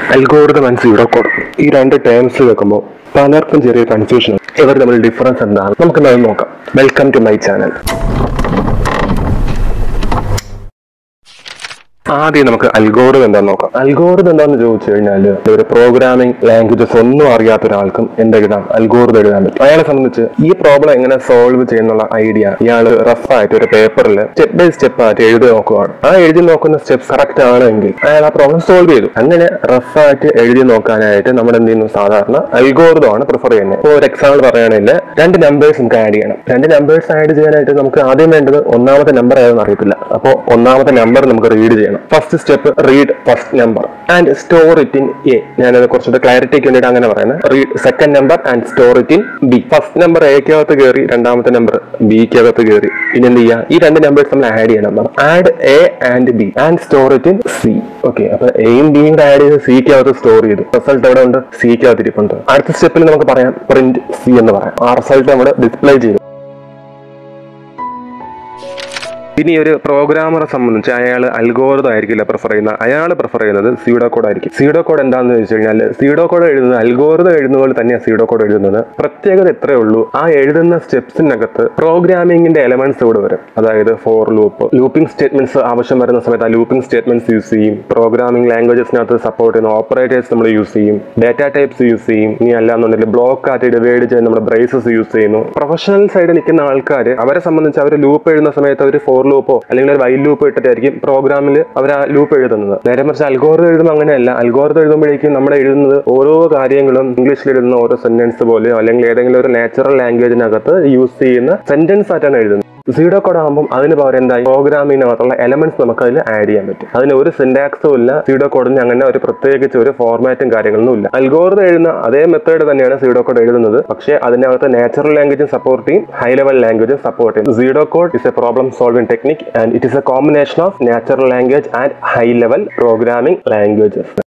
algorithm and zero code ഈ രണ്ട് terms വെക്കുമ്പോൾ പലർക്കും ചെറിയ കൺഫ്യൂഷൻ ഇവർ തമ്മിൽ ഡിഫറൻസ് എന്താണ് നമുക്കെന്നത് നോക്കാം വെൽക്കം ടു മൈ ചാനൽ ആദ്യം നമുക്ക് അൽഗോറിതം എന്താന്ന് നോക്കാം അൽഗോറിതം എന്താന്ന് ചോദിച്ചു കഴിഞ്ഞാൽ ഒരു പ്രോഗ്രാമിംഗ് ലാംഗ്വേജസ് ഒന്നും അറിയാത്ത ഒരാൾക്കും എന്തെഴുതാം അൽഗോറിതം എഴുതാൻ പറ്റും അയാളെ സംബന്ധിച്ച് ഈ പ്രോബ്ലം എങ്ങനെ സോൾവ് ചെയ്യുന്നുള്ള ഐഡിയ ഇയാൾ റഫ് ആയിട്ട് ഒരു പേപ്പറിൽ സ്റ്റെപ്പ് ബൈ സ്റ്റെപ്പ് ആയിട്ട് എഴുതി നോക്കുകയാണ് ആ എഴുതി നോക്കുന്ന സ്റ്റെപ്സ് കറക്റ്റ് ആണെങ്കിൽ അയാൾ ആ പ്രോബ്ലം സോൾവ് ചെയ്തു അങ്ങനെ റഫ് ആയിട്ട് എഴുതി നോക്കാനായിട്ട് നമ്മൾ എന്ത് ചെയ്യുന്നു സാധാരണ അൽഗോറിതം ആണ് പ്രിഫർ ചെയ്യുന്നത് ഇപ്പോൾ ഒരു എക്സാമ്പിൾ പറയുകയാണെങ്കിൽ രണ്ട് നമ്പേഴ്സ് നമുക്ക് ആഡ് ചെയ്യണം രണ്ട് നമ്പേഴ്സ് ആഡ് ചെയ്യാനായിട്ട് നമുക്ക് ആദ്യം വേണ്ടത് ഒന്നാമത്തെ നമ്പർ ഏതെന്ന് അറിയത്തില്ല അപ്പോൾ ഒന്നാമത്തെ നമ്പർ നമുക്ക് റീഡ് ചെയ്യണം first step read first number and store it in A ഞാനത് കുറച്ചുകൂടെ ക്ലാരിറ്റിക്ക് വേണ്ടിയിട്ട് അങ്ങനെ പറയുന്നത് read second number and store it in B first number എക്കകത്ത് കയറി രണ്ടാമത്തെ നമ്പർ ബിക്കകത്ത് കയറി ഇനി എന്ത് ചെയ്യുക ഈ രണ്ട് നമ്പേഴ്സ് നമ്മൾ ആഡ് ചെയ്യണം add A and B and store it in C okay അപ്പൊ എയും ബിയും കൂടെ ആഡ് ചെയ്ത് സിക്കകത്ത് സ്റ്റോർ ചെയ്തു റിസൾട്ട് എവിടെ ഉണ്ട് സിക്കകത്ത് ഇരിപ്പുണ്ട് അടുത്ത സ്റ്റെപ്പിൽ നമുക്ക് പറയാം പ്രിന്റ് സി എന്ന് പറയാം ആ റിസൾട്ട് നമ്മൾ ഡിസ്പ്ലേ ചെയ്തു ഇനി ഒരു പ്രോഗ്രാമറെ സംബന്ധിച്ച് അയാൾ അൽഗോറിതം ആയിരിക്കില്ല പ്രിഫർ ചെയ്യുന്നത് അയാൾ പ്രിഫർ ചെയ്യുന്നത് സീഡോ കോഡ് ആയിരിക്കും സീഡോ കോഡ് എന്താണെന്ന് വെച്ച് കഴിഞ്ഞാൽ സീഡോ കോഡ് എഴുതുന്നത് അൽഗോറിതം എഴുതുന്ന പോലെ തന്നെയാണ് സീഡോ കോഡ് എഴുതുന്നത് പ്രത്യേകത ഇത്രയേ ഉള്ളൂ ആ എഴുതുന്ന സ്റ്റെപ്സിനകത്ത് പ്രോഗ്രാമിംഗിന്റെ എലമെന്റ്സ് ഇവിടെ വരും അതായത് ഫോർ ലൂപ്പ് ലൂപ്പിംഗ് സ്റ്റേറ്റ്മെന്റ്സ് ആവശ്യം വരുന്ന സമയത്ത് ആ ലൂപ്പിംഗ് സ്റ്റേറ്റ്മെന്റ്സ് യൂസ് ചെയ്യും പ്രോഗ്രാമിംഗ് ലാംഗ്വേജസിനകത്ത് സപ്പോർട്ട് ചെയ്യുന്ന ഓപ്പറേറ്റേഴ്സ് നമ്മൾ യൂസ് ചെയ്യും ഡാറ്റ ടൈപ്സ് യൂസ് ചെയ്യും ഇനി അല്ലാന്നുണ്ടെങ്കിൽ ബ്ലോക്ക് ആയിട്ട് ഡിവൈഡ് ചെയ്യുന്ന നമ്മുടെ ബ്രേസസ് യൂസ് ചെയ്യുന്നു പ്രൊഫഷണൽ സൈഡിൽ നിൽക്കുന്ന ആൾക്കാർ അവരെ സംബന്ധിച്ച് അവർ ലൂപ്പ് എഴുതുന്ന സമയത്ത് അവർ ഫോർ ലൂപ്പോ അല്ലെങ്കിൽ ഒരു വൈൽ ലൂപ്പ് ഇട്ടിട്ടായിരിക്കും പ്രോഗ്രാമിൽ അവർ ആ ലൂപ്പ് എഴുതുന്നത് നേരെ മറിച്ച് അൽഗോറിതം എഴുതുമ്പോൾ അങ്ങനെയല്ല അൽഗോറിതം എഴുതുമ്പോഴേക്കും നമ്മൾ എഴുതുന്നത് ഓരോ കാര്യങ്ങളും ഇംഗ്ലീഷിൽ എഴുതുന്ന ഓരോ സെന്റൻസ് പോലെ അല്ലെങ്കിൽ ഏതെങ്കിലും ഒരു നാച്ചുറൽ ലാംഗ്വേജിനകത്ത് യൂസ് ചെയ്യുന്ന സെന്റൻസ് ആയിട്ടാണ് എഴുതുന്നത് സീഡോ കോഡ് ആകുമ്പോൾ അതിന് പകരം എന്തായി പ്രോഗ്രാമിനകത്തുള്ള എലമെന്റ്സ് നമുക്ക് അതിൽ ആഡ് ചെയ്യാൻ പറ്റും അതിന് ഒരു സിൻഡാക്സും ഇല്ല സീഡോ കോഡിന് അങ്ങനെ ഒരു പ്രത്യേകിച്ച് ഒരു ഫോർമാറ്റും കാര്യങ്ങളൊന്നും ഇല്ല അൽഗോറിതം എഴുതുന്ന അതേ മെത്തേഡ് തന്നെയാണ് സീഡോ കോഡ് എഴുതുന്നത് പക്ഷേ അതിനകത്ത് നാച്ചുറൽ ലാംഗ്വേജും സപ്പോർട്ട് ചെയ്യും ഹൈ ലെവൽ ലാംഗ്വേജും സപ്പോർട്ട് ചെയ്യും pseudo code is a problem solving technique and it is a combination of natural language and high level programming languages